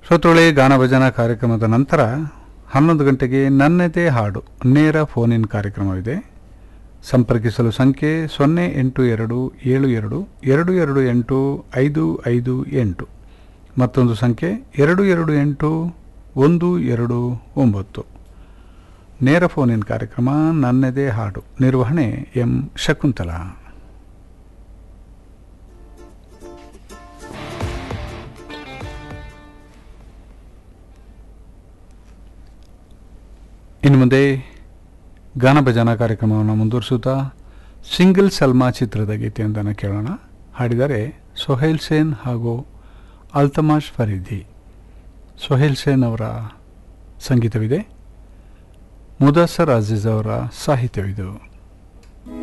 ಶ್ರೋತೃಗಳೇ ಗಾನ ಭಜನಾ ಕಾರ್ಯಕ್ರಮದ ನಂತರ ಹನ್ನೊಂದು ಗಂಟೆಗೆ ನನ್ನದೇ ಹಾಡು ನೇರ ಫೋನ್ ಇನ್ ಕಾರ್ಯಕ್ರಮವಿದೆ ಸಂಪರ್ಕಿಸಲು ಸಂಖ್ಯೆ ಸೊನ್ನೆ ಎಂಟು ಎರಡು ಏಳು ಎರಡು ಎರಡು ಎರಡು ಎಂಟು ಐದು ಐದು ಎಂಟು ಮತ್ತೊಂದು ಸಂಖ್ಯೆ ಎರಡು ಎರಡು ಎಂಟು ಒಂದು ಎರಡು ಒಂಬತ್ತು ನೇರ ಫೋನ್ ಇನ್ ಕಾರ್ಯಕ್ರಮ ನನ್ನದೇ ಹಾಡು ನಿರ್ವಹಣೆ ಎಂ ಶಕುಂತಲಾ ಇನ್ನು ಮುಂದೆ ಗಾನ ಭಜನಾ ಕಾರ್ಯಕ್ರಮವನ್ನು ಮುಂದುವರಿಸುತ್ತಾ ಸಿಂಗಲ್ ಸಲ್ಮಾ ಚಿತ್ರದ ಗೀತೆಯೊಂದನ್ನು ಕೇಳೋಣ ಹಾಡಿದರೆ ಸೊಹೈಲ್ ಸೇನ್ ಹಾಗೂ ಅಲ್ತಮಾಷ್ ಫರೀದಿ ಸೊಹೈಲ್ ಸೇನ್ ಅವರ ಸಂಗೀತವಿದೆ ಮುದಸ್ಸರ್ ಅಜೀಜ್ ಅವರ ಸಾಹಿತ್ಯವಿದು